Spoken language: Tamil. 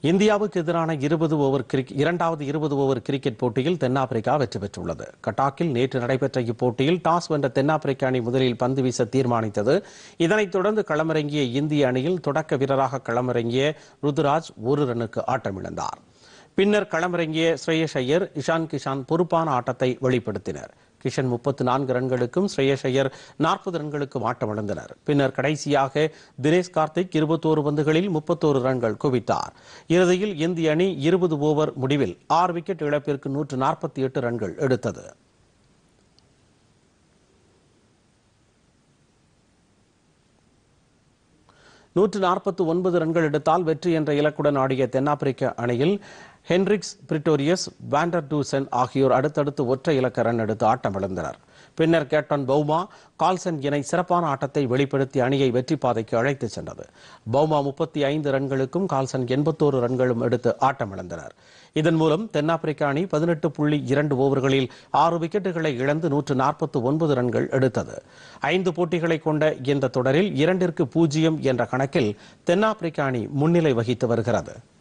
இந்தியாவுக்கு எதிரான இருபது ஓவர் கிரிக் இரண்டாவது இருபது ஓவர் கிரிக்கெட் போட்டியில் தென்னாப்பிரிக்கா வெற்றி பெற்றுள்ளது கட்டாக்கில் நேற்று நடைபெற்ற இப்போட்டியில் டாஸ் வென்ற தென்னாப்பிரிக்க அணி முதலில் பந்து வீச தீர்மானித்தது இதனைத் தொடர்ந்து களமிறங்கிய இந்திய அணியில் தொடக்க வீரராக களமிறங்கிய ருதுராஜ் ஒரு ரன்னுக்கு ஆட்டமிழந்தார் பின்னர் களமிறங்கிய ஸ்ரேயஸ் ஐயர் இஷான் கிஷான் பொறுப்பான ஆட்டத்தை வெளிப்படுத்தினர் கிஷன் முப்பத்து நான்கு ரன்களுக்கும் ஸ்ரேயஸ் ஐயர் நாற்பது ரன்களுக்கும் ஆட்டமிழந்தனர் பின்னர் கடைசியாக தினேஷ் கார்த்திக் இருபத்தோரு பந்துகளில் முப்பத்தோரு ரன்கள் குவித்தார் இறுதியில் இந்திய அணி இருபது ஓவர் முடிவில் ஆறு விக்கெட் இழப்பிற்கு நூற்று நாற்பத்தி எட்டு ரன்கள் எடுத்தது நூற்று நாற்பத்தி ஒன்பது ரன்கள் எடுத்தால் வெற்றி என்ற இலக்குடன் ஆடிய தென்னாப்பிரிக்க அணியில் ஹென்ரிக்ஸ் பிரிட்டோரியஸ் வாண்டர் டூசன் ஆகியோர் அடுத்தடுத்து ஒற்றை இலக்க ரன் எடுத்து ஆட்டமிழந்தனர் பின்னர் கேப்டன் பௌமா கால்சன் இணை சிறப்பான ஆட்டத்தை வெளிப்படுத்தி அணியை வெற்றி பாதைக்கு அழைத்துச் சென்றது பௌமா முப்பத்தி ஐந்து ரன்களுக்கும் கால்சன் எண்பத்தோரு ரன்களும் எடுத்து ஆட்டமிழந்தனர் இதன் மூலம் தென்னாப்பிரிக்க அணி பதினெட்டு புள்ளி இரண்டு ஓவர்களில் ஆறு விக்கெட்டுகளை இழந்து நூற்று நாற்பத்தி ஒன்பது ரன்கள் எடுத்தது ஐந்து போட்டிகளை கொண்ட இந்த தொடரில் இரண்டிற்கு பூஜ்ஜியம் என்ற கணக்கில் தென்னாப்பிரிக்க அணி முன்னிலை வகித்து வருகிறது